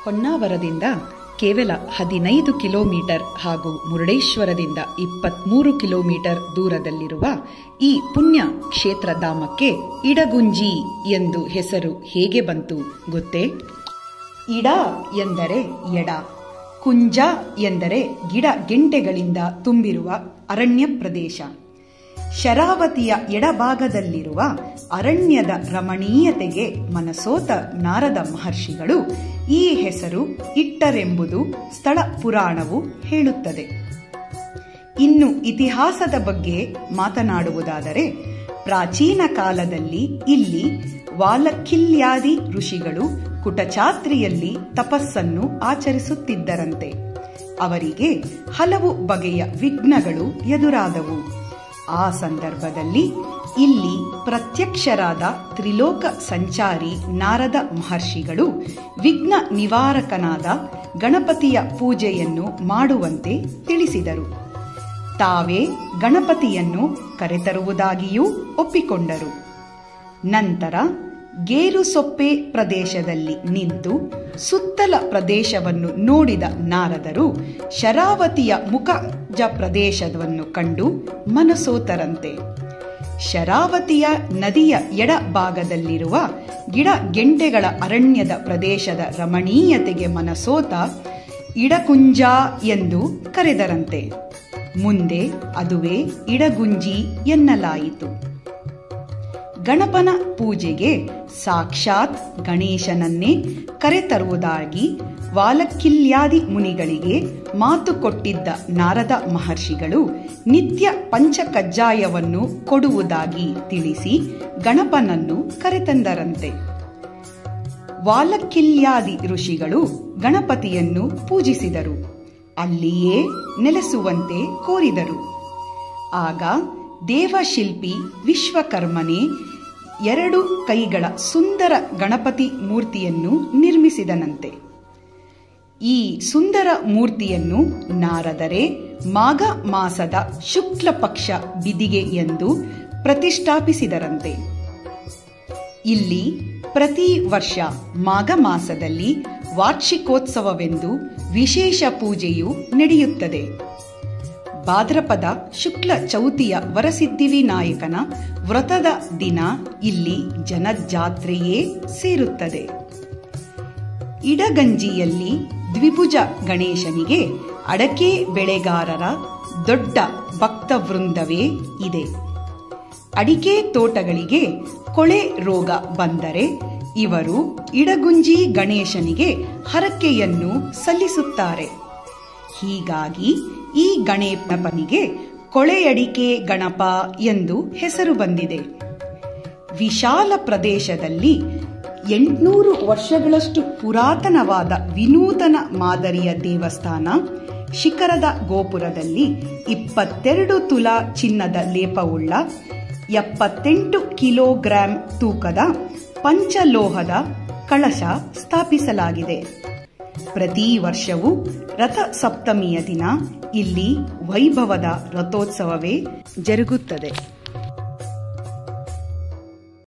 ಹೊನ್ನಾವರದಿಂದ ಕೇವಲ ಹದಿನೈದು ಕಿಲೋಮೀಟರ್ ಹಾಗೂ ಮುರುಡೇಶ್ವರದಿಂದ ಇಪ್ಪತ್ಮೂರು ಕಿಲೋಮೀಟರ್ ದೂರದಲ್ಲಿರುವ ಈ ಪುಣ್ಯ ಕ್ಷೇತ್ರಧಾಮಕ್ಕೆ ಇಡಗುಂಜಿ ಎಂದು ಹೆಸರು ಹೇಗೆ ಬಂತು ಗೊತ್ತೇ ಇಡ ಎಂದರೆ ಎಡ ಕುಂಜ ಎಂದರೆ ಗಿಡ ಗೆಂಟೆಗಳಿಂದ ತುಂಬಿರುವ ಅರಣ್ಯ ಪ್ರದೇಶ ಶರಾವತಿಯ ಎಡಭಾಗದಲ್ಲಿರುವ ಅರಣ್ಯದ ರಮಣೀಯತೆಗೆ ಮನಸೋತ ನಾರದ ಮಹರ್ಷಿಗಳು ಈ ಹೆಸರು ಇಟ್ಟರೆಂಬುದು ಸ್ಥಳ ಪುರಾಣವು ಹೇಳುತ್ತದೆ ಇನ್ನು ಇತಿಹಾಸದ ಬಗ್ಗೆ ಮಾತನಾಡುವುದಾದರೆ ಪ್ರಾಚೀನ ಕಾಲದಲ್ಲಿ ಇಲ್ಲಿ ವಾಲಕಿಲ್ಯಾದಿ ಋಷಿಗಳು ಕುಟಚಾತ್ರಿಯಲ್ಲಿ ತಪಸ್ಸನ್ನು ಆಚರಿಸುತ್ತಿದ್ದರಂತೆ ಅವರಿಗೆ ಹಲವು ಬಗೆಯ ವಿಘ್ನಗಳು ಎದುರಾದವು ಆ ಸಂದರ್ಭದಲ್ಲಿ ಇಲ್ಲಿ ಪ್ರತ್ಯಕ್ಷರಾದ ತ್ರಿಲೋಕ ಸಂಚಾರಿ ನಾರದ ಮಹರ್ಷಿಗಳು ವಿಘ್ನ ನಿವಾರಕನಾದ ಗಣಪತಿಯ ಪೂಜೆಯನ್ನು ಮಾಡುವಂತೆ ತಿಳಿಸಿದರು ತಾವೇ ಗಣಪತಿಯನ್ನು ಕರೆತರುವುದಾಗಿಯೂ ಒಪ್ಪಿಕೊಂಡರು ನಂತರ ಗೇರುಸೊಪ್ಪೆ ಪ್ರದೇಶದಲ್ಲಿ ನಿಂತು ಸುತ್ತಲ ಪ್ರದೇಶವನ್ನು ನೋಡಿದ ನಾರದರು ಶರಾವತಿಯ ಮುಖಜ ಪ್ರದೇಶವನ್ನು ಕಂಡು ಮನಸೋತರಂತೆ ಶರಾವತಿಯ ನದಿಯ ಎಡಭಾಗದಲ್ಲಿರುವ ಗಿಡ ಗೆಂಟೆಗಳ ಅರಣ್ಯದ ಪ್ರದೇಶದ ರಮಣೀಯತೆಗೆ ಮನಸೋತ ಇಡಕುಂಜ ಎಂದು ಕರೆದರಂತೆ ಮುಂದೆ ಅದುವೇ ಇಡಗುಂಜಿ ಎನ್ನಲಾಯಿತು ಗಣಪನ ಪೂಜೆಗೆ ಸಾಕ್ಷಾತ್ ಗಣೇಶನನ್ನೇ ಕರೆತರುವುದಾಗಿ ವಾಲಕಿಲ್ಯಾದಿ ಮುನಿಗಳಿಗೆ ಮಾತು ಕೊಟ್ಟಿದ್ದ ನಾರದ ಮಹರ್ಷಿಗಳು ನಿತ್ಯ ಪಂಚಕಜ್ಜಾಯವನ್ನು ಕೊಡುವುದಾಗಿ ತಿಳಿಸಿ ಗಣಪನನ್ನು ಕರೆತಂದರಂತೆ ವಾಲಕಿಲ್ಯಾದಿ ಋಷಿಗಳು ಗಣಪತಿಯನ್ನು ಪೂಜಿಸಿದರು ಅಲ್ಲಿಯೇ ನೆಲೆಸುವಂತೆ ಕೋರಿದರು ಆಗ ದೇವಶಿಲ್ಪಿ ವಿಶ್ವಕರ್ಮನೇ ಎರಡು ಕೈಗಳ ಸುಂದರ ಗಣಪತಿ ಮೂರ್ತಿಯನ್ನು ನಿರ್ಮಿಸಿದನಂತೆ ಈ ಸುಂದರ ಮೂರ್ತಿಯನ್ನು ನಾರದರೆ ಮಾಘ ಮಾಸದ ಶುಕ್ಲ ಪಕ್ಷ ಬಿದಿಗೆ ಎಂದು ಪ್ರತಿಷ್ಠಾಪಿಸಿದರಂತೆ ಇಲ್ಲಿ ಪ್ರತಿ ವರ್ಷ ಮಾಘ ಮಾಸದಲ್ಲಿ ವಾರ್ಷಿಕೋತ್ಸವವೆಂದು ವಿಶೇಷ ಪೂಜೆಯು ನಡೆಯುತ್ತದೆ ಭಾದ್ರಪದ ಶುಕ್ಲ ಚೌತಿಯ ವರಸಿದ್ಧಿವಿನಾಯಕನ ವ್ರತದ ದಿನ ಇಲ್ಲಿ ಜನಜಾತ್ರೆಯೇ ಸೇರುತ್ತದೆ ಇಡಗಂಜಿಯಲ್ಲಿ ದ್ವಿಭುಜ ಗಣೇಶನಿಗೆ ಅಡಕೆ ಬೆಳೆಗಾರರ ದೊಡ್ಡ ಭಕ್ತವೃಂದವೇ ಇದೆ ಅಡಿಕೆ ತೋಟಗಳಿಗೆ ಕೊಳೆ ರೋಗ ಬಂದರೆ ಇವರು ಇಡಗುಂಜಿ ಗಣೇಶನಿಗೆ ಹರಕೆಯನ್ನು ಸಲ್ಲಿಸುತ್ತಾರೆ ಹೀಗಾಗಿ ಈ ಗಣೇಶನಿಗೆ ಕೊಳೆಯಡಿಕೆ ಗಣಪ ಎಂದು ಹೆಸರು ಬಂದಿದೆ ವಿಶಾಲ ಪ್ರದೇಶದಲ್ಲಿ ಎಂಟುನೂರು ವರ್ಷಗಳಷ್ಟು ಪುರಾತನವಾದ ವಿನೂತನ ಮಾದರಿಯ ದೇವಸ್ಥಾನ ಶಿಖರದ ಗೋಪುರದಲ್ಲಿ ಇಪ್ಪತ್ತೆರಡು ತುಲಾ ಚಿನ್ನದ ಲೇಪವುಳ್ಳ ಎಪ್ಪತ್ತೆಂಟು ಕಿಲೋಗ್ರಾಂ ತೂಕದ ಪಂಚಲೋಹದ ಕಳಶ ಸ್ಥಾಪಿಸಲಾಗಿದೆ ಪ್ರತಿ ವರ್ಷವೂ ರಥ ಸಪ್ತಮಿಯ ದಿನ ಇಲ್ಲಿ ವೈಭವದ ರಥೋತ್ಸವವೇ ಜರುಗುತ್ತದೆ